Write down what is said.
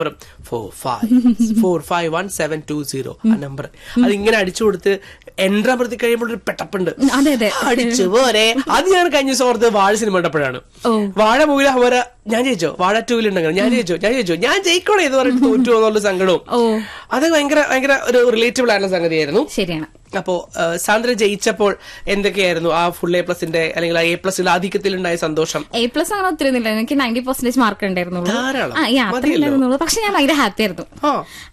Four five four five one seven two zero ആ number അതിങ്ങനെ അടിച്ചു കൊടുത്ത് എൻട്രാൻ പ്രതി കഴിയുമ്പോൾ ഒരു പെട്ടപ്പുണ്ട് അതെ, അതെ. അടിച്ചു പോരെ അത് ഞാൻ കഴിഞ്ഞ ദിവസം ഓർത്ത് വാഴ സിനിമ കണ്ടപ്പോഴാണ് ഓ. വാഴ മൂവിൽ അവര് ഞാൻ ജയിച്ചോ വാഴ ടൂവിലുണ്ടെങ്കിൽ ഞാൻ ജയിച്ചോ ഞാൻ ജയിച്ചോ ഞാൻ ജയിക്കണോ എന്ന് പറഞ്ഞിട്ട് തോറ്റു എന്നുള്ള സങ്കടവും ഓ. അത് ഭയങ്കര ഭയങ്കര ഒരു റിലേറ്റബിൾ ആയിട്ടുള്ള സംഗതിയായിരുന്നു ശരിയാണ് അപ്പോ ആ, സാന്ദ്ര ജയിച്ചപ്പോൾ എന്തൊക്കെയായിരുന്നു ആ ഫുൾ എ പ്ലസിന്റെ അല്ലെങ്കിൽ ആ എ പ്ലസിൽ ആധിക്യത്തിൽ ഉണ്ടായ സന്തോഷം എ പ്ലസ് അങ്ങനെ ഒത്തിരി ഒന്നുമില്ല എനിക്ക് നയൻറ്റി പെർസെന്റേജ് മാർക്ക് ഉണ്ടായിരുന്നുള്ളൂ ധാരാളം. ആ ഈ അത്ര മതിയല്ലോ. ഉണ്ടായിരുന്നുള്ളൂ പക്ഷെ ഞാൻ ഭയങ്കര ഹാപ്പി ആയിരുന്നു ആ